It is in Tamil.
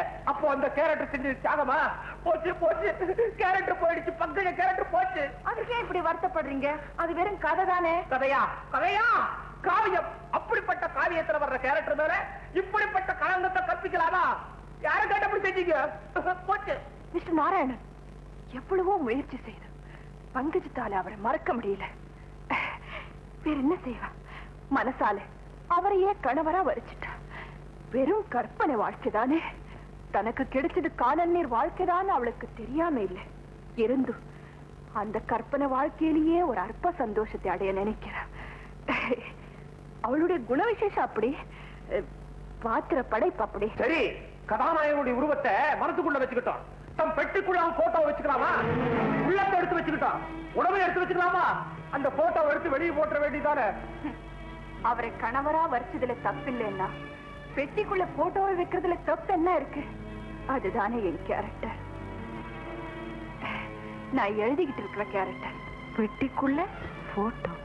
அப்போ அந்த கேரக்டர் செஞ்சு தியாகமா போச்சு போச்சு கேரக்டர் போயிடுச்சு பங்கஜ கேரக்டர் போச்சு அதுக்கே இப்படி வருத்தப்படுறீங்க அது வெறும் கதை தானே கதையா கதையா காவியம் அப்படிப்பட்ட காவியத்துல வர்ற கேரக்டர் மேல இப்படிப்பட்ட களங்கத்தை கற்பிக்கலாமா யாரை கேட்ட அப்படி செஞ்சீங்க போச்சு மிஸ்டர் நாராயணன் எவ்வளவோ முயற்சி செய்து பங்கஜத்தால அவரை மறக்க முடியல வேற என்ன செய்வா மனசால அவரையே கணவரா வரிச்சிட்டா வெறும் கற்பனை வாழ்க்கைதானே தனக்கு கிடைச்சது காணல் வாழ்க்கைதான் அவளுக்கு தெரியாம இல்லை இருந்தும் அந்த கற்பனை வாழ்க்கையிலேயே ஒரு அற்ப சந்தோஷத்தை அடைய நினைக்கிறா அவளுடைய குண விசேஷம் அப்படி அஹ், பாத்திர படைப்பு அப்படி சரி கதாநாயகனுடைய உருவத்தை மனசுக்குள்ள வச்சுக்கிட்டோம் தம் பெட்டிக்குள்ள அவன் போட்டோ வச்சுக்கலாமா உள்ளத்தை எடுத்து வச்சுக்கிட்டோம் உடம்பை எடுத்து வச்சுக்கலாமா அந்த போட்டோ எடுத்து வெளியே போட்டுற வேண்டியதானே அவரை கணவரா வரிச்சதுல தப்பு இல்லைன்னா பெட்டிக்குள்ள போட்டோவை வைக்கிறதுல தப்பு என்ன இருக்கு அதுதானே என் கேரக்டர் நான் எழுதிக்கிட்டு இருக்கிற கேரக்டர் பெட்டிக்குள்ள போட்டோ